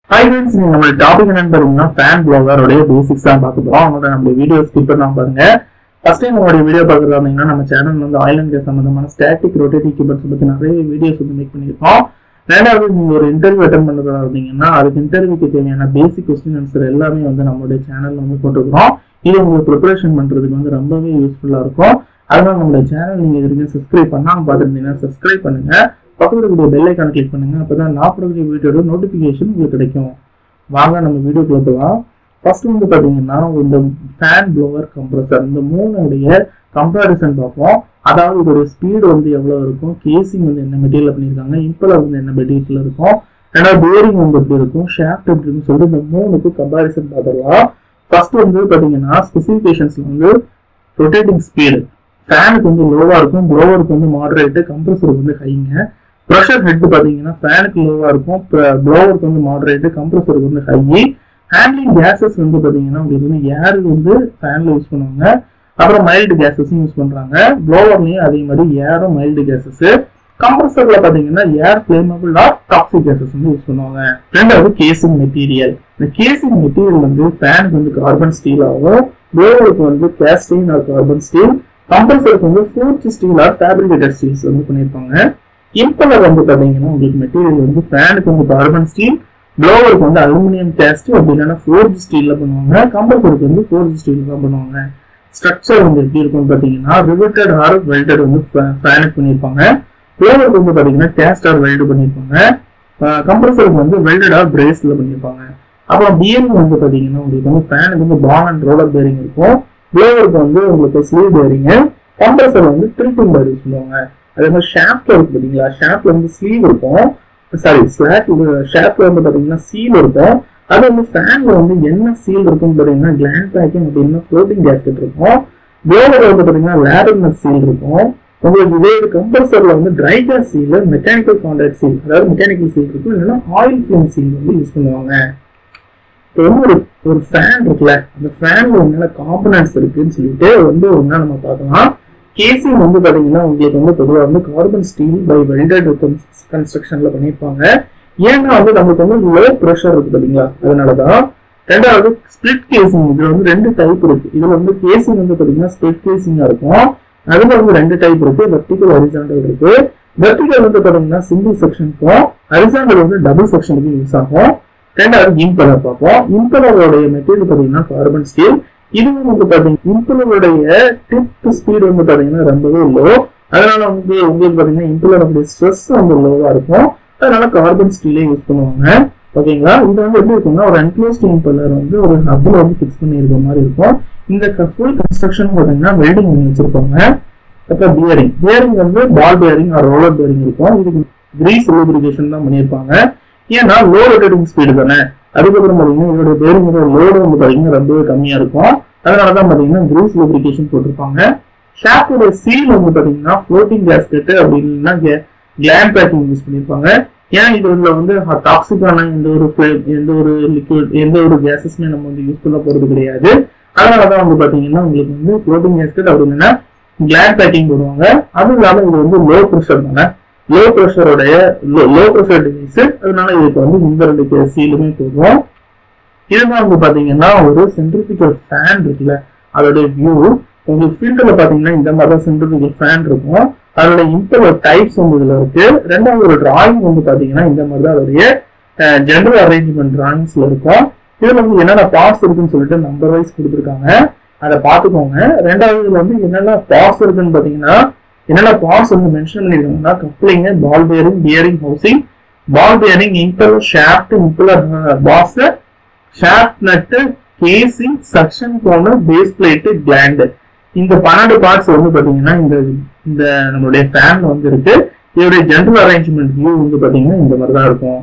hi friends நீங்க நம்ம topic என்னன்னு பாத்தீங்கன்னா ஃபேன் ப்ளோவருடைய பேசிக்ஸ் தான் பார்க்க போறோம் அவங்களோட நம்ம வீடியோ ஸ்கிப் பண்ணாம பாருங்க ஃபர்ஸ்ட் டைம் நம்மளுடைய வீடியோ பார்க்கறதா இருந்தீங்கன்னா நம்ம சேனல் வந்து ஆயில் அண்ட் கேஸ் சம்பந்தமான ஸ்டாட்டிக் ரொட்டேட்டிங் கீபோர்ட்ஸ் பத்தி நிறைய வீடியோஸ் வந்து மேக் பண்ணியிருக்கோம் ரெண்டாவது நீங்க ஒரு இன்டர்வியூ அட்டன் பண்றதா இருந்தீங்கன்னா அதுக்கு இன்டர்வியூக்கு தேவையான பேசிக் கொஸ்டின் ஆன்சர் எல்லாமே வந்து நம்மளுடைய சேனல்ல வந்து போட்டுக்கிறோம் இது உங்களுக்கு ப்ரிப்பரேஷன் பண்றதுக்கு வந்து ரொம்பவே யூஸ்ஃபுல்லா இருக்கும் அதனால நம்மளுடைய சேனல் நீங்க இது வரைக்கும் சப்ஸ்கிரைப் பண்ணாம பார்த்துருந்தீங்கன்னா சப்ஸ்கிரைப் பண்ணுங்க பக்கத்துல இருக்கக்கூடிய பெல் ஐக்கான் கிளிக் பண்ணுங்க அப்பதான் நான் போடக்கூடிய வீடியோட நோட்டிபிகேஷன் உங்களுக்கு கிடைக்கும் வாங்க நம்ம வீடியோக்குள்ள போகலாம் ஃபர்ஸ்ட் வந்து பாத்தீங்கன்னா இந்த ஃபேன் ப்ளோவர் கம்ப்ரஸர் இந்த மூணுடைய கம்பேரிசன் பார்ப்போம் அதாவது இதோட ஸ்பீடு வந்து எவ்வளவு இருக்கும் கேசிங் வந்து என்ன மெட்டீரியல் பண்ணியிருக்காங்க இம்பலர் வந்து என்ன மெட்டீரியல் இருக்கும் ரெண்டாவது பேரிங் வந்து எப்படி இருக்கும் ஷாஃப்ட் எப்படி இருக்குன்னு சொல்லிட்டு இந்த மூணுக்கு கம்பேரிசன் பார்த்துடலாம் ஃபர்ஸ்ட் வந்து பாத்தீங்கன்னா ஸ்பெசிஃபிகேஷன்ஸ்ல வந்து ரொட்டேட்டிங் ஸ்பீடு ஃபேனுக்கு வந்து லோவா இருக்கும் ப்ளோவருக்கு வந்து மாடரேட்டு கம்ப்ரஸருக்கு வந்து ஹைங்க ப்ரெஷர் ஹெட் பாத்தீங்கன்னா ஃபேனுக்கு லோவா இருக்கும் ப்ளோவருக்கு வந்து மாடரேட்டு கம்ப்ரஸருக்கு வந்து ஹை ஹேண்ட்லிங் கேசஸ் வந்து பாத்தீங்கன்னா உங்களுக்கு வந்து ஏர் வந்து ஃபேன்ல யூஸ் பண்ணுவாங்க அப்புறம் மைல்டு கேசஸும் யூஸ் பண்றாங்க ப்ளோவர்லயும் அதே மாதிரி ஏரும் மைல்டு கேசஸ் கம்ப்ரஸர்ல பாத்தீங்கன்னா air flammable or toxic gases வந்து யூஸ் பண்ணுவாங்க ரெண்டாவது கேசிங் மெட்டீரியல் இந்த கேசிங் மெட்டீரியல் வந்து ஃபேனுக்கு வந்து கார்பன் ஸ்டீல் ஆகும் ப்ளோவருக்கு வந்து கேஸ்டின் ஆர் கார்பன் ஸ்டீல் கம்ப்ரஸருக்கு வந்து forged steel or fabricated steels வந்து பண்ணியிருப்பாங்க இம்பலர் வந்து பாத்தீங்கன்னா உங்களுக்கு மெட்டீரியல் வந்து ஃபேனுக்கு வந்து கார்பன் ஸ்டீல் ப்ளோவருக்கு வந்து அலுமினியம் கேஸ்ட் அப்படி இல்லைன்னா ஃபோர்ஜ் ஸ்டீல்ல பண்ணுவாங்க கம்பல்சருக்கு வந்து ஃபோர்ஜ் ஸ்டீல் தான் பண்ணுவாங்க ஸ்ட்ரக்சர் வந்து எப்படி இருக்கும்னு பாத்தீங்கன்னா ரிவெட்டட் ஆர் வெல்டட் வந்து ஃபேனுக்கு பண்ணியிருப்பாங்க ப்ளோவருக்கு வந்து பாத்தீங்கன்னா கேஸ்ட் ஆர் வெல்டு பண்ணியிருப்பாங்க கம்ப்ரஸருக்கு வந்து வெல்டட் ஆர் பிரேஸ்ல பண்ணியிருப்பாங்க அப்புறம் பிஎம் வந்து பாத்தீங்கன்னா உங்களுக்கு வந்து ஃபேனுக்கு வந்து பால் அண்ட் ரோலர் பேரிங் இருக்கும் ப்ளோவருக்கு வந்து உங்களுக்கு ஸ்லீவ் பேரிங் கம்ப்ரஸர் வந்து ட்ரிப்பிங் பேரிங் சொல்லுவாங்க அதே மாதிரி ஷாப்ல இருக்கு பாத்தீங்களா ஷாப்ல வந்து ஸ்லீவ் இருக்கும் சாரி ஸ்லாட் ஷாப்ல வந்து பாத்தீங்கன்னா சீல் இருக்கும் அது வந்து ஃபேன்ல வந்து என்ன சீல் இருக்குன்னு பாத்தீங்கன்னா கிளாண்ட் பேக்கிங் அப்படின்னா ஃப்ளோட்டிங் கேஸ்கெட் இருக்கும் ப்ளோவர் வந்து பாத்தீங்கன்னா லேடர்னஸ் சீல் இருக்கும் உங்களுக்கு இதே கம்ப்ரஸர்ல வந்து dry gas seal mechanical contact seal அதாவது மெக்கானிக்கல் சீல் இருக்கும் இல்லைன்னா ஆயில் ஃபிலிம் சீல் வந்து யூஸ் பண்ணுவாங்க இப்போ வந்து ஒரு ஒரு ஃபேன் இருக்குல்ல அந்த ஃபேன்ல என்னென்ன காம்பனன்ட்ஸ் இருக்குன்னு சொல்லிட்டு வந்து ஒன்னா நம்ம பார்க்கலாம் கேசிங் வந்து பாத்தீங்கன்னா உங்களுக்கு வந்து பொதுவாக வந்து கார்பன் ஸ்டீல் பை வெல்டட் கன்ஸ்ட்ரக்ஷன்ல பண்ணியிருப்பாங்க ஏன்னா வந்து நமக்கு வந்து லோ ப்ரெஷர் இருக்கு பாத்தீங்களா அதனாலதான் ரெண்டாவது ஸ்பிளிட் கேசிங் இதுல வந்து ரெண்டு டைப் இருக்கு இதுல வந்து கேசிங் வந்து பாத்தீங்கன்னா ஸ்பிளிட் கேசிங்கா இருக்கும் அதுல வந்து ரெண்டு டைப் இருக்கு வெர்டிகல் ஹரிசாண்டல் இருக்கு வெர்டிகல் வந்து பாத்தீங்கன்னா சிங்கிள் செக்ஷனுக்கும் ஹரிசாண்டல் வந்து டபுள் செக்ஷனுக்கும் யூஸ் ஆகும் ரெண்டாவது இம்பலர் பார்ப்போம் இம்பலரோடைய மெட்டீரியல் பாத்தீங்கன்னா கார்பன் ஸ்டீல் இதுவும் வந்து பாத்தீங்கன்னா இம்பலருடைய டிப் ஸ்பீடு வந்து பாத்தீங்கன்னா ரொம்பவே லோ அதனால வந்து உங்களுக்கு பாத்தீங்கன்னா இம்பலருடைய ஸ்ட்ரெஸ் வந்து லோவா இருக்கும் அதனால கார்பன் ஸ்டீலே யூஸ் பண்ணுவாங்க ஓகேங்களா இது வந்து எப்படி இருக்கும்னா ஒரு அன்க்ளோஸ்ட் இம்பலர் வந்து ஒரு ஹப்ல வந்து ஃபிக்ஸ் பண்ணி இருக்க மாதிரி இருக்கும் இந்த ஃபுல் கன்ஸ்ட்ரக்ஷன் பாத்தீங்கன்னா வெல்டிங் பண்ணி வச்சிருப்பாங்க அப்புறம் பியரிங் பியரிங் வந்து ball bearing or roller bearing இருக்கும் இதுக்கு கிரீஸ் லூப்ரிகேஷன் தான் பண்ணியிருப்பாங்க ஏன்னா லோ ரொட்டேட்டிங் ஸ்பீடு தானே அதுக்கப்புறம் பாத்தீங்கன்னா இதோட பேரிங்கோட லோடு வந்து பாத்தீங்கன்னா ரொம்பவே கம்மியா இருக்கும் அதனாலதான் பாத்தீங்கன்னா கிரீஸ் லூப்ரிகேஷன் போட்டிருப்பாங்க ஷாப்போட சீல் வந்து பாத்தீங்கன்னா ஃப்ளோட்டிங் கேஸ்கெட் அப்படி இல்லைன்னா கிளாண்ட் பேக்கிங் யூஸ் பண்ணிருப்பாங்க ஏன் இதுல வந்து டாக்ஸிக்கான எந்த ஒரு எந்த ஒரு லிக்விட் எந்த ஒரு கேசஸ்மே நம்ம வந்து யூஸ் பண்ண போறது கிடையாது அதனாலதான் வந்து பாத்தீங்கன்னா உங்களுக்கு வந்து ஃப்ளோட்டிங் கேஸ்கெட் அப்படி இல்லைன்னா கிளாண்ட் பேக்கிங் போடுவாங்க அதுவும் இல்லாம இது வந்து லோ ப்ரெஷர் தானே லோ ப்ரெஷருடைய லோ ப்ரெஷர் டிவைஸ் அதனால இதுக்கு வந்து இந்த ரெண்டு சீலுமே போதும் இதுதான் வந்து பாத்தீங்கன்னா ஒரு சென்ட்ரிபிகல் ஃபேன் இருக்குல்ல அதோட வியூ உங்களுக்கு ஃபீல்டுல பாத்தீங்கன்னா இந்த மாதிரி தான் சென்ட்ரிபிகல் ஃபேன் இருக்கும் அதோட இம்பலர் டைப்ஸ் வந்து இதுல இருக்கு ரெண்டாவது ஒரு டிராயிங் வந்து பாத்தீங்கன்னா இந்த மாதிரி தான் அதோடைய ஜெனரல் அரேஞ்ச்மெண்ட் டிராயிங்ஸ்ல இருக்கும் இதுல வந்து என்னென்ன பார்ட்ஸ் இருக்குன்னு சொல்லிட்டு நம்பர் வைஸ் கொடுத்துருக்காங்க அதை பார்த்துக்கோங்க ரெண்டாவது இதுல வந்து என்னென்ன பார்ட்ஸ் இருக்குன்னு பாத்தீங்கன்னா என்னென்ன பார்ட்ஸ் வந்து மென்ஷன் பண்ணிருக்காங்கன்னா coupling ball bearing bearing housing ball bearing impeller shaft impeller boss shaft nut casing suction cone base plate gland இந்த பன்னெண்டு பார்ட்ஸ் வந்து பாத்தீங்கன்னா இந்த இந்த நம்மளுடைய ஃபேன்ல வந்து இருக்கு இதோடைய ஜென்ரல் அரேஞ்ச்மெண்ட் வியூ வந்து பாத்தீங்கன்னா இந்த மாதிரி தான் இருக்கும்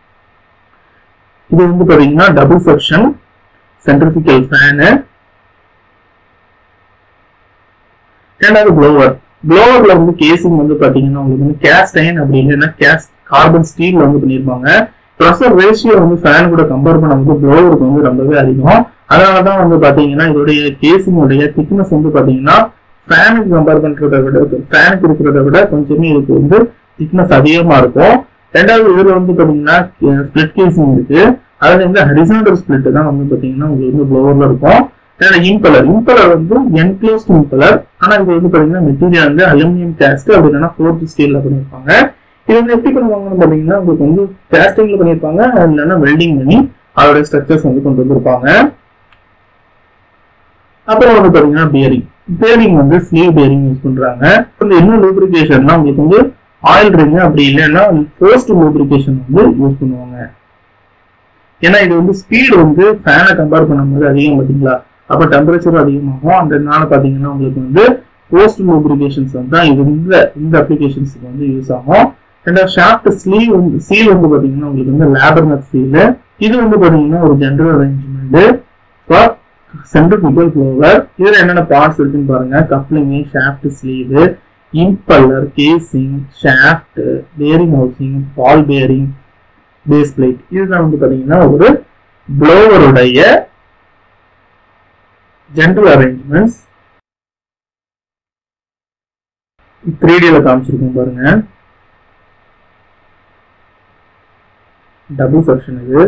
இது வந்து பாத்தீங்கன்னா டபுள் செக்ஷன் சென்ட்ரிபிகல் ஃபேனு ரெண்டாவது ப்ளோவர் ப்ளோவர்ல வந்து கேசிங் வந்து பாத்தீங்கன்னா உங்களுக்கு வந்து கேஸ்ட் அயன் அப்படி இல்லைன்னா கேஸ்ட் கார்பன் ஸ்டீல் வந்து பண்ணிருப்பாங்க ப்ரெஷர் ரேஷியோ வந்து ஃபேன் கூட கம்பேர் பண்ணும்போது ப்ளோவருக்கு வந்து ரொம்பவே அதிகம் அதனாலதான் வந்து பாத்தீங்கன்னா இதோடைய கேசிங்கோடைய திக்னஸ் வந்து பாத்தீங்கன்னா ஃபேனுக்கு கம்பேர் பண்றதை விட ஃபேனுக்கு இருக்கிறத விட கொஞ்சமே இதுக்கு வந்து திக்னஸ் அதிகமா இருக்கும் ரெண்டாவது இதுல வந்து பாத்தீங்கன்னா ஸ்பிளிட் கேசிங் இருக்கு அதுல இந்த ஹரிசாண்டல் ஸ்பிளிட் தான் வந்து பாத்தீங்கன்னா உங்களுக்கு வந்து ப்ளோவர்ல இருக்கும் ஏன்னா இம்பலர் இம்பலர் வந்து என்க்ளோஸ்ட் இம்பலர் ஆனா இது வந்து பாத்தீங்கன்னா மெட்டீரியல் வந்து அலுமினியம் கேஸ்ட் அப்படி இல்லைன்னா ஃபோர்த் ஸ்டீல்ல பண்ணியிருப்பாங்க இது வந்து எப்படி பண்ணுவாங்கன்னு பாத்தீங்கன்னா உங்களுக்கு வந்து கேஸ்டிங்ல பண்ணியிருப்பாங்க இல்லைன்னா வெல்டிங் பண்ணி அதோட ஸ்ட்ரக்சர்ஸ் வந்து கொண்டு வந்திருப்பாங்க அப்புறம் வந்து பாத்தீங்கன்னா பியரிங் பியரிங் வந்து ஸ்லீவ் பியரிங் யூஸ் பண்றாங்க வந்து என்ன லூப்ரிகேஷன்னா உங்களுக்கு வந்து ஆயில் ரிங் அப்படி இல்லைன்னா போஸ்ட் லூப்ரிகேஷன் வந்து யூஸ் பண்ணுவாங்க ஏன்னா இது வந்து ஸ்பீடு வந்து ஃபேனை கம்பேர் பண்ணும்போது அதிகம் பார்த்தீங்களா அப்போ டெம்பரேச்சர் அதிகமாகும் அதனால பார்த்தீங்கன்னா உங்களுக்கு வந்து போஸ்ட் லூப்ரிகேஷன்ஸ் வந்து தான் இது இந்த இந்த அப்ளிகேஷன்ஸ்க்கு வந்து யூஸ் ஆகும் ரெண்டாவது ஷாஃப்ட் ஸ்லீவ் வந்து சீல் வந்து பார்த்தீங்கன்னா உங்களுக்கு வந்து லேபர்னட் சீல் இது வந்து பார்த்தீங்கன்னா ஒரு general arrangement for centrifugal blower இதுல என்னென்ன பார்ட்ஸ் இருக்குன்னு பாருங்க coupling shaft sleeve impeller casing shaft bearing housing ball bearing base plate இதுதான் வந்து பாத்தீங்கன்னா ஒரு ப்ளோவருடைய ஜென்ரல் அரேஞ்ச்மெண்ட்ஸ் த்ரீ டில காமிச்சிருக்கோம் பாருங்க டபுள் செக்ஷன் இது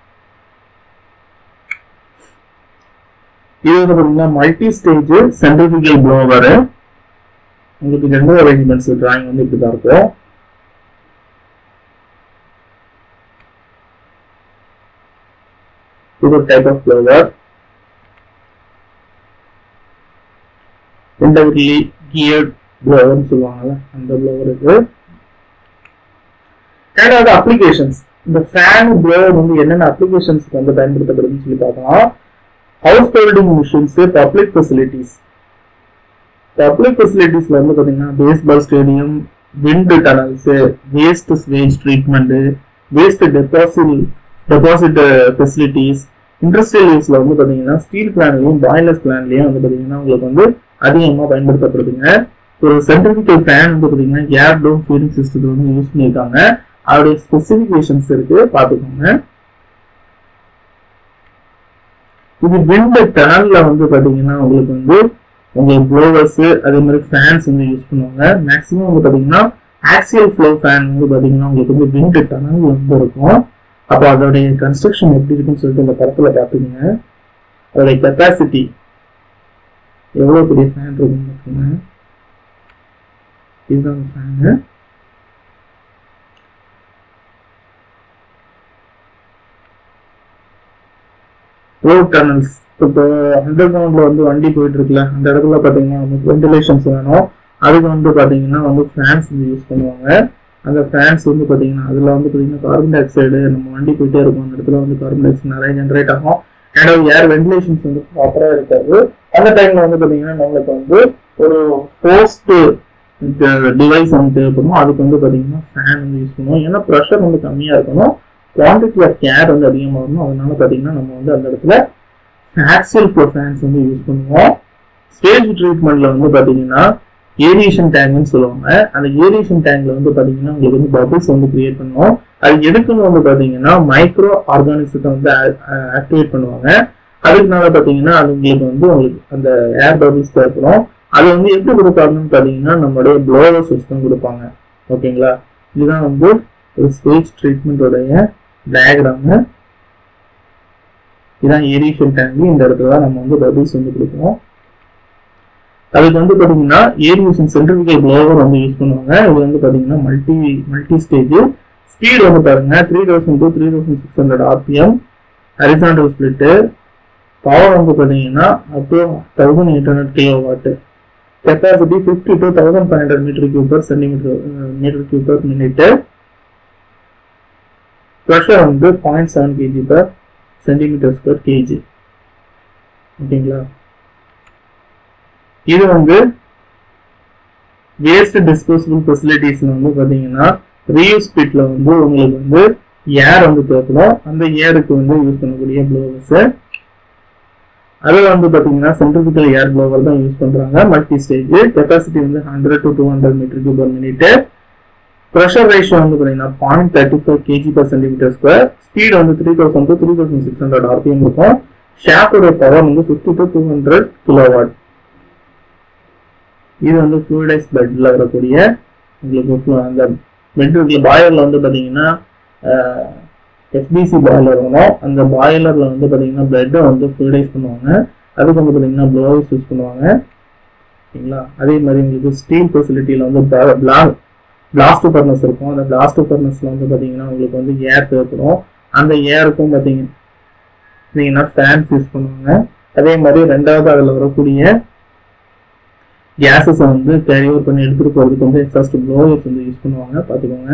இது வந்து பாத்தீங்கன்னா மல்டி ஸ்டேஜ் சென்ட்ரிபிகல் ப்ளோவர் உங்களுக்கு ஜென்ரல் அரேஞ்ச்மெண்ட்ஸ் டிராயிங் வந்து இப்படிதான் இருக்கும் இது ஒரு type of blower integrally geared ப்ளோவர்னு சொல்லுவாங்கல்ல அந்த ப்ளோவர் இது ரெண்டாவது அப்ளிகேஷன்ஸ் இந்த ஃபேன் ப்ளோவர் வந்து என்னென்ன அப்ளிகேஷன்ஸ்க்கு வந்து பயன்படுத்தப்படுதுன்னு சொல்லி பார்க்கலாம் house building machines public facilities public ஃபெசிலிட்டிஸ்ல வந்து பாத்தீங்கன்னா baseball stadium wind tunnels waste waste treatment waste deposit deposit facilities industrial யூஸ்ல வந்து பாத்தீங்கன்னா ஸ்டீல் பிளான்லயும் பாய்லர்ஸ் பிளான்லயும் வந்து பாத்தீங்கன்னா உங்களுக்கு வந்து அதிகமா பயன்படுத்தப்படுதுங்க ஒரு சென்ட்ரிபிகல் ஃபேன் வந்து பாத்தீங்கன்னா ஏர் டோம் ஃபீடிங் சிஸ்டத்தில் வந்து யூஸ் பண்ணியிருக்காங்க அதோடைய ஸ்பெசிபிகேஷன்ஸ் இருக்கு பாத்துக்கோங்க இது விண்ட் டனல்ல வந்து பாத்தீங்கன்னா உங்களுக்கு வந்து உங்களுக்கு ப்ளோவர்ஸ் அதே மாதிரி ஃபேன்ஸ் வந்து யூஸ் பண்ணுவாங்க மேக்ஸிமம் வந்து பாத்தீங்கன்னா ஆக்சியல் ஃப்ளோ ஃபேன் வந்து பாத்தீங்கன்னா உங்களுக்கு வந்து விண்ட் டனல் வந்து இருக்கும் அப்போ அதோடைய கன்ஸ்ட்ரக்ஷன் எப்படி இருக்குன்னு சொல்லிட்டு இந்த படத்துல பாத்துக்கோங்க அதோடைய கெப்பாசிட்டி எவ்வளவு பெரிய ஃபேன் இருக்குன்னு பாத்துக்கோங்க இதுதான் ஃபேனு ரோட் டனல்ஸ் இப்போ அண்டர் கிரவுண்ட்ல வந்து வண்டி போயிட்டு இருக்குல்ல அந்த இடத்துல பாத்தீங்கன்னா நமக்கு வென்டிலேஷன்ஸ் வேணும் அதுக்கு வந்து பாத்தீங்கன்னா வந்து ஃபேன்ஸ் வந்து யூஸ் பண்ணுவாங்க அந்த ஃபேன்ஸ் வந்து பாத்தீங்கன்னா அதுல வந்து பாத்தீங்கன்னா கார்பன் டை ஆக்சைடு நம்ம வண்டி போயிட்டே இருக்கும் அந்த இடத்துல வந்து கார்பன் டை ஆக்சைடு நிறைய ஜென்ரேட் ஆகும் அண்ட் ஏர் வென்டிலேஷன்ஸ் வந்து ப்ராப்பரா இருக்காது அந்த டைம்ல வந்து பாத்தீங்கன்னா நம்மளுக்கு வந்து ஒரு போஸ்ட் டிவைஸ் வந்து தேவைப்படும் அதுக்கு வந்து பாத்தீங்கன்னா ஃபேன் வந்து யூஸ் பண்ணுவோம் ஏன்னா ப்ரெஷர் வந்து கம்மியா இருக்கணும் குவான்டிட்டி ஆஃப் கேர் வந்து அதிகமாக வரணும் அதனால பார்த்தீங்கன்னா நம்ம வந்து அந்த இடத்துல ஆக்சியல் ஃப்ளோ ஃபேன்ஸ் வந்து யூஸ் பண்ணுவோம் ஸ்டேஜ் ட்ரீட்மெண்ட்ல வந்து பார்த்தீங்கன்னா ஏரியேஷன் டேங்க்னு சொல்லுவாங்க அந்த ஏரியேஷன் டேங்க்ல வந்து பார்த்தீங்கன்னா உங்களுக்கு வந்து பபிள்ஸ் வந்து கிரியேட் பண்ணுவோம் அது எதுக்குன்னு வந்து பார்த்தீங்கன்னா மைக்ரோ ஆர்கானிசத்தை வந்து ஆக்டிவேட் பண்ணுவாங்க அதுக்குனால பார்த்தீங்கன்னா அது உங்களுக்கு வந்து உங்களுக்கு அந்த ஏர் பபிள்ஸ் தேவைப்படும் அது வந்து எப்படி கொடுப்பாங்கன்னு பார்த்தீங்கன்னா நம்மளுடைய ப்ளோவர் சிஸ்டம் கொடுப்பாங்க ஓகேங்களா இதுதான் வந்து ஒரு ஸ்டேஜ் ட்ரீட்மெண்ட்டோடைய டயக்ராமு இதான் ஏரியேஷன் டேங்க் இந்த இடத்துல தான் நம்ம வந்து பபிள்ஸ் வந்து கொடுப்போம் அதுக்கு வந்து பாத்தீங்கன்னா ஏரியேஷன் சென்ட்ரிபிகல் ப்ளோவர் வந்து யூஸ் பண்ணுவாங்க இது வந்து பாத்தீங்கன்னா மல்டி மல்டி ஸ்டேஜ் ஸ்பீடு வந்து பாருங்க three thousand two three thousand six hundred RPM horizontal split power வந்து பாத்தீங்கன்னா up to thousand eight hundred kilowatt capacity fifty two thousand five hundred metre cube per centimetre metre cube per minute pressure வந்து point seven kg per centimetre square kg ஓகேங்களா இது வந்து waste disposable ஃபெசிலிட்டிஸ்ல வந்து பாத்தீங்கன்னா reuse பிட்ல வந்து உங்களுக்கு வந்து ஏர் வந்து தேவைப்படும் அந்த ஏருக்கு வந்து யூஸ் பண்ணக்கூடிய ப்ளோவர்ஸ் அதுல வந்து பாத்தீங்கன்னா சென்ட்ரிபிகல் ஏர் ப்ளோவர் தான் யூஸ் பண்றாங்க மல்டி ஸ்டேஜ் கெப்பாசிட்டி வந்து hundred to two hundred metre cube per minute pressure ratio வந்து பாத்தீங்கன்னா point thirty five kg per centimetre square speed வந்து three thousand to three thousand six hundred RPM இருக்கும் ஷாஃப்டோட power வந்து fifty to two hundred kilowatt இது வந்து ஃப்ளூடைஸ் பெட்ல வரக்கூடிய உங்களுக்கு flu- அந்த பெட் இருக்குல்ல பாயர்ல வந்து பாத்தீங்கன்னா எஃபிசி பாய்லர் வரும் அந்த பாய்லரில் வந்து பார்த்தீங்கன்னா பிளட்டை வந்து ஃப்ளூடைஸ் பண்ணுவாங்க அதுக்கு வந்து பார்த்தீங்கன்னா ப்ளோவர்ஸ் யூஸ் பண்ணுவாங்க ஓகேங்களா அதே மாதிரி உங்களுக்கு ஸ்டீல் ஃபெசிலிட்டியில் வந்து பிளாஸ்ட் ஃபர்னஸ் இருக்கும் அந்த பிளாஸ்ட் ஃபர்னஸில் வந்து பார்த்தீங்கன்னா உங்களுக்கு வந்து ஏர் தேவைப்படும் அந்த ஏருக்கும் பார்த்தீங்கன்னா ஃபேன்ஸ் யூஸ் பண்ணுவாங்க அதே மாதிரி ரெண்டாவது அதில் வரக்கூடிய கேஸஸை வந்து கேரி ஓவர் பண்ணி எடுத்துகிட்டு போகிறதுக்கு வந்து எக்ஸாஸ்ட் ப்ளோவர்ஸ் வந்து யூஸ் பண்ணுவாங்க பார்த்துக்கோங்க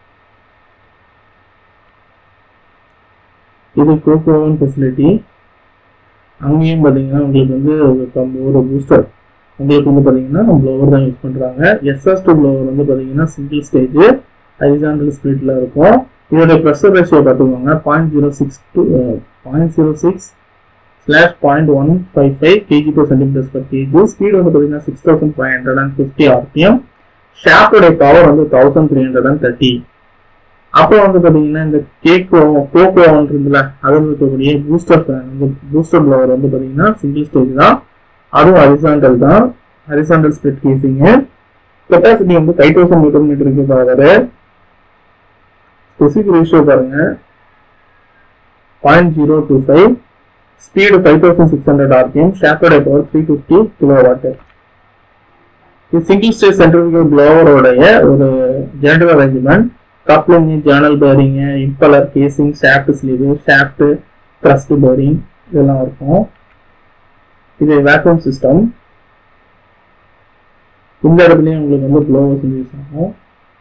இது கோகோவன் ஃபெசிலிட்டி அங்கேயும் பார்த்தீங்கன்னா உங்களுக்கு வந்து ஒரு பூஸ்டர் உங்களுக்கு வந்து பார்த்தீங்கன்னா ப்ளோவர் தான் யூஸ் பண்ணுறாங்க எஸ்எஸ் டூ ப்ளோவர் வந்து பார்த்தீங்கன்னா சிங்கிள் ஸ்டேஜ் ஹரிசாண்டல் ஸ்பிளிட்ல இருக்கும் இதோட ப்ரெஷர் ரேஷியோ பார்த்துக்கோங்க point zero six two point zero six slash point one five five kg per centimetres per kg speed வந்து பார்த்தீங்கன்னா six thousand five hundred and fifty RPM ஷாஃப்டோட power வந்து thousand three hundred and thirty அப்போ வந்து பார்த்தீங்கன்னா இந்த கேக்கோ கோகோன்றதுல அதில் இருக்கக்கூடிய பூஸ்டர் ஃபேன் வந்து பூஸ்டர் ப்ளவர் வந்து பார்த்தீங்கன்னா சிங்கிள் ஸ்டேஜ் தான் அதுவும் ஹரிசாண்டல் தான் ஹரிசாண்டல் ஸ்பிளிட் கேசிங்கு கெப்பாசிட்டி வந்து ஃபைவ் தௌசண்ட் மீட்டர் மீட்டருக்கு பவர் ஸ்பெசிஃபிக் ரேஷியோ பாருங்க point zero two five speed five thousand six hundred RPM ஷாஃப்டோட power three fifty kilowatt இது சிங்கிள் ஸ்டேஜ் சென்ட்ரிஃபிகல் ப்ளோவரோடைய ஒரு general arrangement coupling journal bearing impeller casing shaft sleeve shaft thrust bearing இதெல்லாம் இருக்கும் இது vacuum system இந்த இடத்துலயும் உங்களுக்கு வந்து ப்ளோவர்ஸ் யூஸ் ஆகும்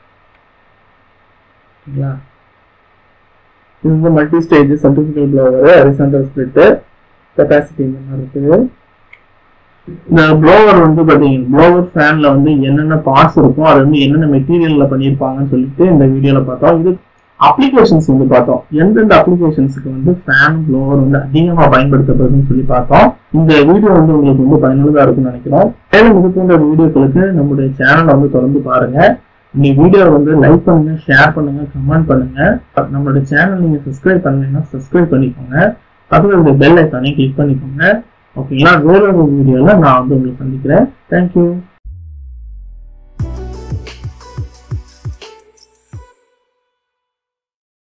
ஓகேங்களா இது வந்து multi stage centrifugal blower horizontal split capacity இந்த மாதிரி இருக்குது இந்த ப்ளோவர் வந்து பார்த்தீங்கன்னா ப்ளோவர் ஃபேன்ல வந்து என்னென்ன பார்ட்ஸ் இருக்கும் அது வந்து என்னென்ன மெட்டீரியல்ல பண்ணியிருப்பாங்கன்னு சொல்லிட்டு இந்த வீடியோல பார்த்தோம் இது அப்ளிகேஷன்ஸ் வந்து பார்த்தோம் எந்தெந்த அப்ளிகேஷன்ஸுக்கு வந்து ஃபேன் ப்ளோவர் வந்து அதிகமாக பயன்படுத்தப்படுதுன்னு சொல்லி பார்த்தோம் இந்த வீடியோ வந்து உங்களுக்கு வந்து பயனுள்ளதாக இருக்கும்னு நினைக்கிறோம் மேலும் இது போன்ற வீடியோக்களுக்கு நம்முடைய சேனலை வந்து தொடர்ந்து பாருங்க இந்த வீடியோ வந்து லைக் பண்ணுங்க ஷேர் பண்ணுங்க கமெண்ட் பண்ணுங்க நம்மளோட சேனல் நீங்க சப்ஸ்கிரைப் பண்ணலைன்னா சப்ஸ்கிரைப் பண்ணிக்கோங்க பக்கத்தில் இந்த பெல் ஐக்கானே கிளிக் பண்ணிக்கோங்க ஓகேங்களா வேற ஒரு வீடியோவில் நான் வந்து உங்களை சந்திக்கிறேன் தேங்க்யூ